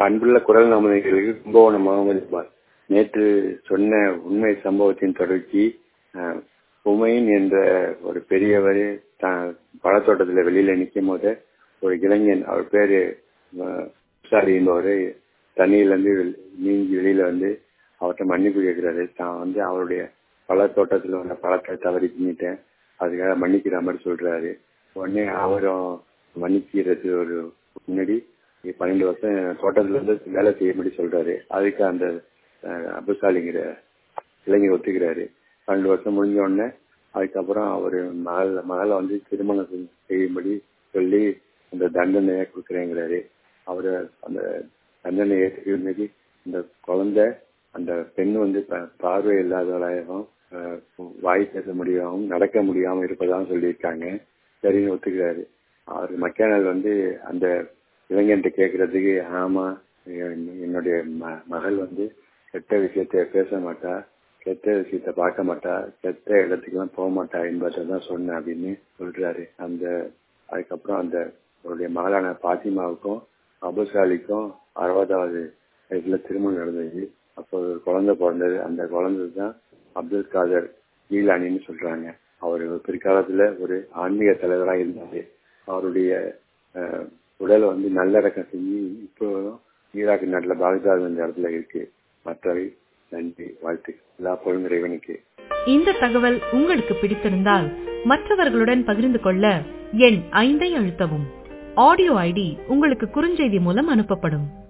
அன்புள்ள குரல் நாமதிகளுக்கு கும்பகோணம் முகமது இக்பால் நேற்று சொன்ன உண்மை சம்பவத்தின் தொடர்ச்சி அஹ், உமையின் என்ற ஒரு பெரியவர் பழத்தோட்டத்தில் வெளியில நிற்கும் போது ஒரு இளைஞன் அவர் பேரு அஹ், உஷாரி என்பவர் தண்ணியிலேருந்து நீங்கி வெளியில வந்து அவர்கிட்ட மன்னிப்பு கேட்கிறாரு தான் வந்து அவருடைய பழத்தோட்டத்தில் உள்ள பழத்தை தவறி தின்னிட்டேன் அதுக்காக மன்னிக்கிற மாதிரி சொல்றாரு உடனே அவரும் மன்னிக்கிறது ஒரு முன்னாடி பன்னெண்டு வருஷம் தோட்டத்துல இருந்து வேலை செய்யும்படி சொல்றாரு அதுக்கு அந்த அஹ், அபுசாலிங்கிற இளைஞர் ஒத்துக்கிறாரு பன்னெண்டு வருஷம் முடிஞ்ச உடனே அதுக்கப்புறம் அவர் மகள் மகளை வந்து திருமணம் செய்- செய்யும்படி சொல்லி அந்த தண்டனையை கொடுக்குறேங்கிறாரு அவரு அந்த தண்டனை ஏற்றுக்கிற மாரி இந்த குழந்தை அந்த பெண் வந்து ப- பார்வை இல்லாதவளாகவும் அஹ், வாய் பேச முடியாமல் நடக்க முடியாம இருப்பதாகவும் சொல்லியிருக்காங்க சரின்னு ஒத்துக்கிறாரு அவர் மக்கானால் வந்து அந்த இளைஞன்ட்ட கேட்கறதுக்கு ஆமா என்- என்னுடைய ம- மகள் வந்து கெட்ட விஷயத்த பேச மாட்டா கெட்ட விஷயத்த பார்க்க மாட்டா கெட்ட இடத்துக்குலாம் போக மாட்டா என்பதை தான் சொன்னேன் அப்படின்னு சொல்றாரு அந்த அதுக்கப்புறம் அந்த அவருடைய மகளான பாத்திமாவுக்கும் அபுசாலிக்கும் அறுபதாவது வயசுல திருமணம் நடந்தது அப்போ ஒரு குழந்தை பிறந்தது அந்த குழந்தை தான் அப்துல் காதர் ஈலானின்னு சொல்றாங்க அவர் பிற்காலத்துல ஒரு ஆன்மீக தலைவரா இருந்தாரு அவருடைய அஹ், உடலை வந்து நல்லடக்கம் செஞ்சு இப்போ ஈராக் நாட்டுல பாக்தாத் என்ற இடத்துல இருக்கு மற்றவை நன்றி வாழ்த்து எல்லா பொருள் இறைவனுக்கு இந்த தகவல் உங்களுக்கு பிடித்திருந்தால் மற்றவர்களுடன் பகிர்ந்து கொள்ள எண் ஐந்தை அழுத்தவும் ஆடியோ ஐடி உங்களுக்கு குறுஞ்செய்தி மூலம் அனுப்பப்படும்